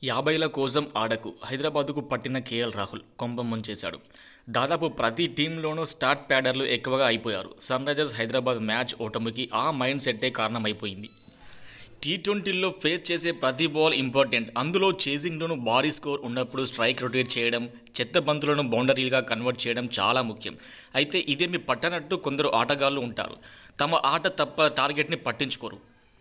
యాభైల కోసం ఆడకు హైదరాబాదుకు పట్టిన కేఎల్ రాహుల్ కొంప ముంచేశాడు దాదాపు ప్రతి టీంలోనూ స్టార్ట్ ప్యాడర్లు ఎక్కువగా అయిపోయారు సన్ రైజర్స్ హైదరాబాద్ మ్యాచ్ ఓటమికి ఆ మైండ్ సెట్టే కారణమైపోయింది టీ ట్వంటీలో ఫేస్ చేసే ప్రతి బాల్ ఇంపార్టెంట్ అందులో చేజింగ్లోనూ భారీ స్కోర్ ఉన్నప్పుడు స్ట్రైక్ రొటేట్ చేయడం చెత్త బంతులను బౌండరీలుగా కన్వర్ట్ చేయడం చాలా ముఖ్యం అయితే ఇదేమి పట్టనట్టు కొందరు ఆటగాళ్ళు ఉంటారు తమ ఆట తప్ప టార్గెట్ని పట్టించుకోరు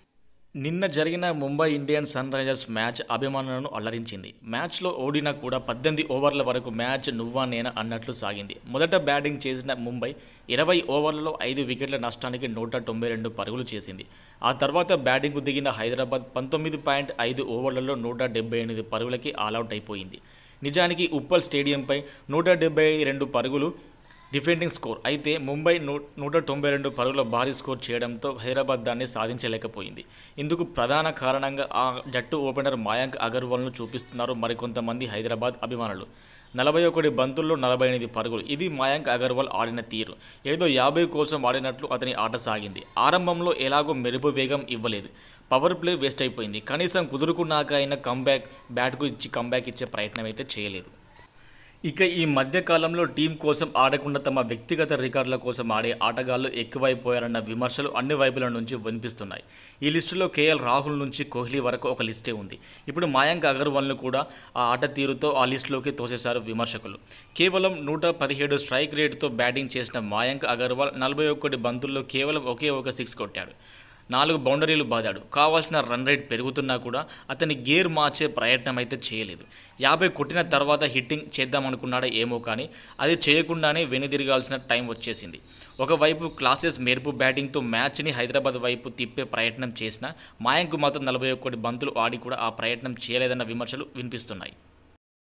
నిన్న జరిగిన Mumbai Indians Sunrisers match అభిమానులను అల్లరించింది మ్యాచ్లో ఓడినా కూడా పద్దెనిమిది ఓవర్ల వరకు మ్యాచ్ నువ్వా నేనా అన్నట్లు సాగింది మొదట బ్యాటింగ్ చేసిన ముంబై ఇరవై ఓవర్లలో ఐదు వికెట్ల నష్టానికి నూట తొంభై రెండు పరుగులు చేసింది ఆ తర్వాత బ్యాటింగ్కు దిగిన హైదరాబాద్ పంతొమ్మిది పాయింట్ ఐదు ఓవర్లలో నూట డెబ్బై ఎనిమిది పరుగులకి ఆల్అవుట్ అయిపోయింది నిజానికి ఉప్పల్ స్టేడియంపై నూట డెబ్బై రెండు పరుగులు డిఫెండింగ్ స్కోర్ అయితే ముంబై నూ నూట తొంభై రెండు పరుగుల భారీ స్కోర్ చేయడంతో హైదరాబాద్ దాన్ని సాధించలేకపోయింది ఇందుకు ప్రధాన కారణంగా ఆ జట్టు ఓపెనర్ మయాంక్ అగర్వాల్ను చూపిస్తున్నారు మరికొంతమంది హైదరాబాద్ అభిమానులు నలభై ఒకటి బంతుల్లో నలభై ఎనిమిది పరుగులు ఇది మయాంక్ అగర్వాల్ ఆడిన తీరు ఏదో యాభై కోసం ఆడినట్లు అతని ఆట సాగింది ఆరంభంలో ఎలాగో మెరుపు వేగం ఇవ్వలేదు పవర్ ప్లే వేస్ట్ అయిపోయింది కనీసం కుదురుకున్నాక అయినా కంబ్యాక్ బ్యాట్కు ఇచ్చి కంబ్యాక్ ఇచ్చే ప్రయత్నం అయితే చేయలేదు ఇక ఈ మధ్య కాలంలో టీం కోసం ఆడకుండా తమ వ్యక్తిగత రికార్డుల కోసం ఆడే ఆటగాళ్లు ఎక్కువైపోయారన్న విమర్శలు అన్ని వైపుల నుంచి వినిపిస్తున్నాయి ఈ లిస్టులో కేఎల్ రాహుల్ నుంచి కోహ్లీ వరకు ఒక లిస్టే ఉంది ఇప్పుడు మయాంక్ అగర్వాల్ను కూడా ఆ ఆట తీరుతో ఆ లిస్టులోకి తోసేశారు విమర్శకులు కేవలం నూట పదిహేడు స్ట్రైక్ రేటుతో బ్యాటింగ్ చేసిన మయాంక్ అగర్వాల్ నలభై ఒక్కటి బంతుల్లో కేవలం ఒకే ఒక సిక్స్ కొట్టాడు నాలుగు బౌండరీలు బాదాడు కావాల్సిన రన్ రేట్ పెరుగుతున్నా కూడా అతని గేర్ మార్చే ప్రయత్నం అయితే చేయలేదు యాభై కొట్టిన తర్వాత హిట్టింగ్ చేద్దామనుకున్నాడా ఏమో కానీ అది చేయకుండానే వెనుదిరగాల్సిన టైం వచ్చేసింది ఒకవైపు క్లాసెస్ మెరుపు బ్యాటింగ్తో మ్యాచ్ని హైదరాబాద్ వైపు తిప్పే ప్రయత్నం చేసిన మాయంకు మాత్రం నలభై ఒక్కటి బంతులు ఆడి కూడా ఆ ప్రయత్నం చేయలేదన్న విమర్శలు వినిపిస్తున్నాయి